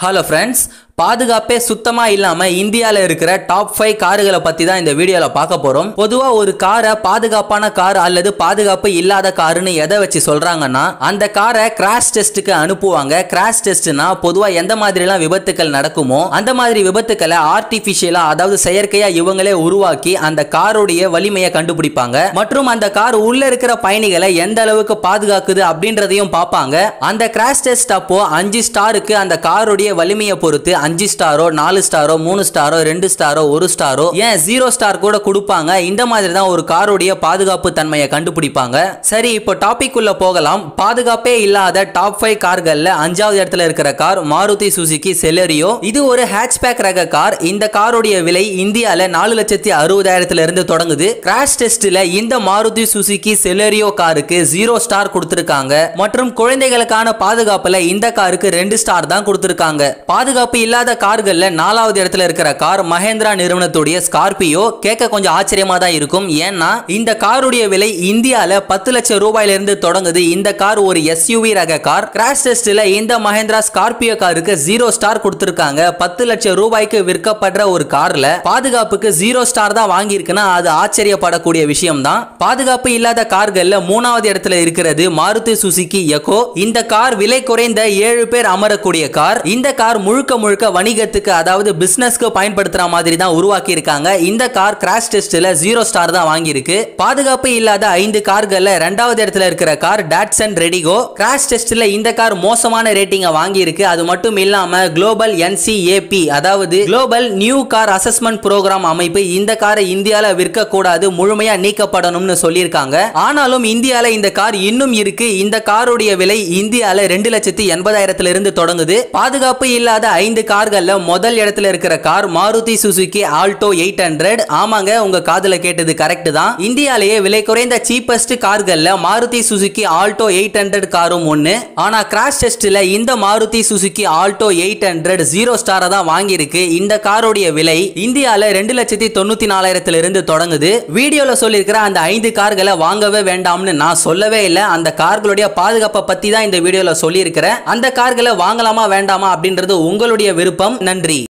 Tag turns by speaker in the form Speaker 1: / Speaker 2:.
Speaker 1: hello friends பாதுகாப்பே சுத்தமா இல்லாம இந்தியால இருக்கிற டாப் ஃபைவ் காருகளை பத்தி தான் இந்த வீடியோல பார்க்க போறோம் பொதுவா ஒரு காரை பாதுகாப்பான கார் அல்லது பாதுகாப்பு இல்லாத காருன்னு எதை வச்சு சொல்றாங்கன்னா அந்த காரை கிராஷ் டெஸ்ட்டுக்கு அனுப்புவாங்க கிராஷ் டெஸ்ட்னா பொதுவா எந்த மாதிரிலாம் விபத்துக்கள் நடக்குமோ அந்த மாதிரி விபத்துக்களை ஆர்டிபிஷியலா அதாவது செயற்கையா இவங்களே உருவாக்கி அந்த காருடைய வலிமையை கண்டுபிடிப்பாங்க மற்றும் அந்த கார் உள்ள இருக்கிற பயணிகளை எந்த அளவுக்கு பாதுகாக்குது அப்படின்றதையும் பார்ப்பாங்க அந்த கிராஷ் டெஸ்ட் அப்போ அஞ்சு ஸ்டாருக்கு அந்த காருடைய வலிமையை பொறுத்து அஞ்சு ஸ்டாரோ நாலு ஸ்டாரோ மூணு ஸ்டாரோ ரெண்டு ஸ்டாரோ ஒரு ஸ்டாரோ ஏன் ஜீரோ ஸ்டார் கூட கொடுப்பாங்க இந்த மாதிரி தான் ஒரு காருடைய பாதுகாப்பு தன்மையை கண்டுபிடிப்பாங்க சரி இப்போ டாபிக் உள்ள போகலாம் பாதுகாப்பே இல்லாத டாப் ஃபைவ் கார்கள்ல அஞ்சாவது இடத்துல இருக்கிற கார் மாருதி சுசுகி செலரியோ இது ஒரு ஹேட்ச்பேக் ரக கார் இந்த காருடைய விலை இந்தியால நாலு லட்சத்தி அறுபதாயிரத்துல இருந்து தொடங்குது கிராஷ் டெஸ்ட்ல இந்த மாருதி சுசுகி செலரியோ காருக்கு ஜீரோ ஸ்டார் கொடுத்திருக்காங்க மற்றும் குழந்தைகளுக்கான பாதுகாப்புல இந்த காருக்கு ரெண்டு ஸ்டார் தான் கொடுத்திருக்காங்க பாதுகாப்பு இல்லாத கார்கள்ல நாலாவது இடத்துல இருக்கிற கார் மஹேந்திரா நிறுவனத்துடைய ஸ்கார்பியோ கேட்க கொஞ்சம் ஆச்சரியமா தான் இருக்கும் ஏன்னா இந்த காருடைய விலை இந்தியால பத்து லட்சம் ரூபாயில இருந்து தொடங்குது இந்த கார் ஒரு எஸ்யூவி ரக கார் கிராஷ் டெஸ்ட்ல இந்த மஹேந்திரா ஸ்கார்பியோ காருக்கு ஜீரோ ஸ்டார் கொடுத்திருக்காங்க பத்து லட்சம் ரூபாய்க்கு விற்கப்படுற ஒரு கார்ல பாதுகாப்புக்கு ஜீரோ ஸ்டார் தான் வாங்கியிருக்குன்னா அது ஆச்சரியப்படக்கூடிய விஷயம் தான் பாதுகாப்பு இல்லாத கார்கள்ல மூணாவது இடத்துல இருக்கிறது மாருதி சுசுகி எக்கோ இந்த கார் விலை குறைந்த ஏழு பேர் அமரக்கூடிய கார் இந்த கார் முழுக்க முழுக்க வணிகத்துக்கு அதாவது பிசினஸ்க்கு பயன்படுத்துற மாதிரி தான் உருவாக்கி இருக்காங்க இந்த கார் கிராஷ் டெஸ்ட்ல ஜீரோ ஸ்டார் தான் வாங்கியிருக்கு பாதுகாப்பு இல்லாத ஐந்து கார்கள்ல ரெண்டாவது இடத்துல இருக்கிற கார் டாட்சன் ரெடிகோ கிராஷ் டெஸ்ட்ல இந்த கார் மோசமான ரேட்டிங்கை வாங்கியிருக்கு அது மட்டும் இல்லாம குளோபல் என்சிஏபி அதாவது global new car assessment programme அமைப்பு இந்த காரை இந்தியால விற்க கூடாது முழுமையா நீக்கப்படணும்னு சொல்லியிருக்காங்க ஆனாலும் இந்தியால இந்த கார் இன்னும் இருக்கு இந்த காருடைய விலை இந்தியால ரெண்டு லட்சத்தி எண்பதாயிரத்துல இருந்து தொடங்குது பாதுகாப்பு இல்லாத ஐந்து கார்கள்ல முதல் இடத்துல இருக்கிற car Maruti Suzuki Alto eight hundred ஆமாங்க உங்க காதுல கேட்டது கரெக்ட் தான் இந்தியாலேயே விலை குறைந்த சீப்பஸ்ட் கார்கள்ல Maruti Suzuki Alto eight hundred காரும் ஒன்னு ஆனா கிராஷ் டெஸ்ட்ல இந்த Maruti Suzuki Alto eight hundred zero ஸ்டாரை தான் வாங்கியிருக்கு இந்த காருடைய விலை இந்தியால ரெண்டு லட்சத்தி தொண்ணூத்தி நாலாயிரத்துல இருந்து தொடங்குது வீடியோல சொல்லியிருக்கிற அந்த ஐந்து கார்களை வாங்கவே வேண்டாம்னு நான் சொல்லவே இல்லை அந்த கார்களுடைய பாதுகாப்பை பத்தி தான் இந்த வீடியோல சொல்லியிருக்கிறேன் அந்த கார்களை வாங்கலாமா வேண்டாமா அப்படின்றது உங்களுடைய விருப்பம் நன்றி